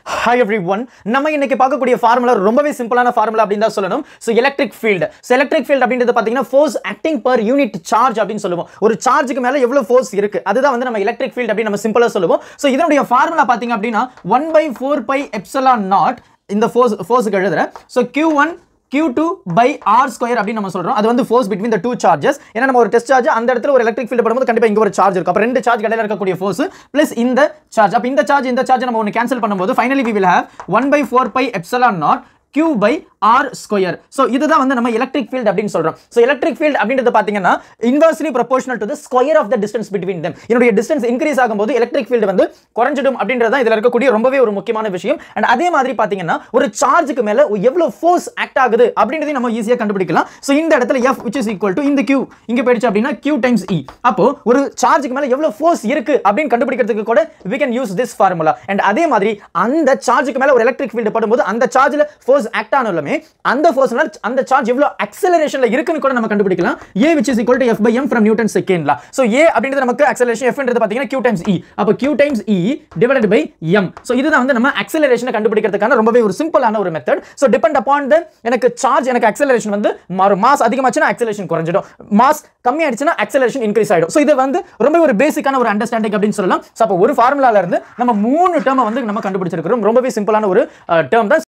hi every one நம்ம இன்னைக்கு பார்க்கக்கூடிய ஃபார்முலா ரொம்பவே சிம்பிளான ஃபார்முலா அப்படின்னு தான் சொல்லணும் so electric field so electric field அப்படின்றது பார்த்தீங்கன்னா force acting per unit charge அப்படின்னு சொல்லுவோம் ஒரு சார்ஜுக்கு மேலே எவ்வளோ ஃபோர்ஸ் இருக்கு அதுதான் வந்து நம்ம எலக்ட்ரிக் ஃபீல்டு அப்படின்னு நம்ம சிம்பிளாக சொல்லுவோம் ஸோ இதனுடைய ஃபார்முலா பார்த்தீங்க அப்படின்னா one by four pi epsilon naught இந்த ஃபோர்ஸ் ஃபோர்ஸுக்கு எழுதுறேன் so Q one Q2 by R square அப்படின்னு நம்ம சொல்றோம் அது வந்து force between the two charges ஏன்னா நம்ம ஒரு டெஸ்ட் சார்ஜ் அந்த இடத்துல ஒரு எலக்ட்ரிக் ஃபீல்ட் படும்போது கண்டிப்பா இங்க ஒரு சார்ஜ் இருக்கும் அப்ப ரெண்டு சார்ஜ் இடையில இருக்கக்கூடிய ஃபோர்ஸ் பிளஸ் இந்த சார்ஜ் அப்ப இந்த சார்ஜ் இந்த சார்ஜ் நம்ம ஒன்னு கேன்சல் பண்ணும்போது finally we will have one by four pi epsilon naught Q by R square so இதுதான் வந்து நம்ம எலக்ட்ரிக் ஃபீல்ட் அப்படின்னு சொல்றோம் ஸோ எலக்ட்ரிக் ஃபீல்ட் அப்படின்றது பார்த்தீங்கன்னா inversely proportional to the square of the distance between them என்னுடைய distance increase ஆகும்போது electric field வந்து குறைஞ்சிடும் அப்படின்றது தான் இதில் இருக்கக்கூடிய ரொம்பவே ஒரு முக்கியமான விஷயம் அண்ட் அதே மாதிரி பார்த்தீங்கன்னா ஒரு சார்ஜுக்கு மேலே எவ்வளோ ஃபோர்ஸ் ஆக்ட் ஆகுது அப்படின்றதையும் நம்ம ஈஸியாக கண்டுபிடிக்கலாம் ஸோ இந்த இடத்துல F which is equal to இந்த Q இங்க போயிடுச்சு அப்படின்னா Q டைம்ஸ் E அப்போ ஒரு சார்ஜுக்கு மேலே எவ்வளோ ஃபோர்ஸ் இருக்கு அப்படின்னு கண்டுபிடிக்கிறதுக்கு கூட we can use this formula and அதே மாதிரி அந்த சார்ஜுக்கு மேலே ஒரு எலக்ட்ரிக் ஃபீல்டு படும்போது அந்த சார்ஜில் ஃபோர்ஸ் ஆக்ட் ஆனாலுமே அந்த ஃபோர்ஸ்னால அந்த சார்ஜ் எவ்வளோ அக்சலரேஷன்ல இருக்குன்னு கூட நம்ம கண்டுபிடிக்கலாம் A which is equal to F by M from Newton second law so A அப்படின்றது நமக்கு acceleration F ன்றது பாத்தீங்கன்னா Q times E அப்போ Q times E divided by M so இதுதான் வந்து நம்ம acceleration கண்டுபிடிக்கிறதுக்கான ரொம்பவே ஒரு சிம்பிளான ஒரு method so depend upon the எனக்கு சார்ஜ் எனக்கு acceleration வந்து மாறும் மாஸ் அதிகமாச்சுன்னா acceleration குறைஞ்சிடும் மாஸ் கம்மி ஆயிடுச்சுன்னா acceleration இன்க்ரீஸ் ஆயிடும் so இது வந்து ரொம்ப ஒரு பேசிக்கான ஒரு அண்டர்ஸ்டாண்டிங் அப்படின்னு சொல்லலாம் so அப்போ ஒரு ஃபார்முலால இருந்து நம்ம மூணு டேர்மை வந்து நம்ம கண்டுபிடிச்சிருக்கிறோம் ரொம்பவே சிம்பிளான ஒரு டேர்ம் தான்